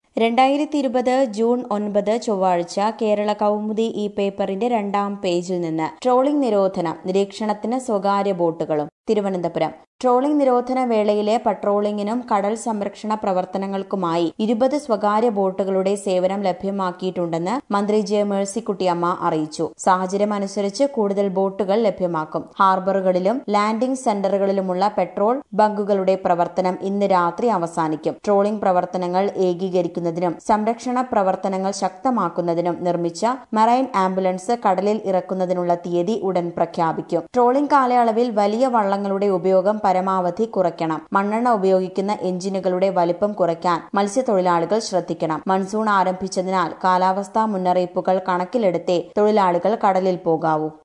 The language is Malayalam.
രണ്ടായിരത്തി ഇരുപത് ജൂൺ ഒൻപത് ചൊവ്വാഴ്ച കേരള കൗമുദി ഈ പേപ്പറിന്റെ രണ്ടാം പേജിൽ നിന്ന് ട്രോളിംഗ് നിരോധനം നിരീക്ഷണത്തിന് സ്വകാര്യ ബോട്ടുകളും തിരുവനന്തപുരം ട്രോളിംഗ് നിരോധന വേളയിലെ പട്രോളിംഗിനും കടൽ സംരക്ഷണ പ്രവർത്തനങ്ങൾക്കുമായി ഇരുപത് സ്വകാര്യ ബോട്ടുകളുടെ സേവനം ലഭ്യമാക്കിയിട്ടുണ്ടെന്ന് മന്ത്രി ജെ മേഴ്സിക്കുട്ടിയമ്മ അറിയിച്ചു സാഹചര്യമനുസരിച്ച് കൂടുതൽ ബോട്ടുകൾ ലഭ്യമാക്കും ഹാർബറുകളിലും ലാൻഡിംഗ് സെന്ററുകളിലുമുള്ള പെട്രോൾ ബങ്കുകളുടെ പ്രവർത്തനം ഇന്ന് രാത്രി അവസാനിക്കും ട്രോളിംഗ് പ്രവർത്തനങ്ങൾ ഏകീകരിക്കുന്നതിനും സംരക്ഷണ പ്രവർത്തനങ്ങൾ ശക്തമാക്കുന്നതിനും നിർമ്മിച്ച മറൈൻ ആംബുലൻസ് കടലിൽ ഇറക്കുന്നതിനുള്ള തീയതി ഉടൻ പ്രഖ്യാപിക്കും ട്രോളിംഗ് കാലയളവിൽ വലിയ വള്ളങ്ങളുടെ ഉപയോഗം പരമാവധി കുറയ്ക്കണം മണ്ണെണ്ണ ഉപയോഗിക്കുന്ന എഞ്ചിനുകളുടെ വലിപ്പം കുറയ്ക്കാൻ മത്സ്യത്തൊഴിലാളികൾ ശ്രദ്ധിക്കണം മൺസൂൺ ആരംഭിച്ചതിനാൽ കാലാവസ്ഥാ മുന്നറിയിപ്പുകൾ കണക്കിലെടുത്തേ തൊഴിലാളികൾ കടലിൽ പോകാവൂ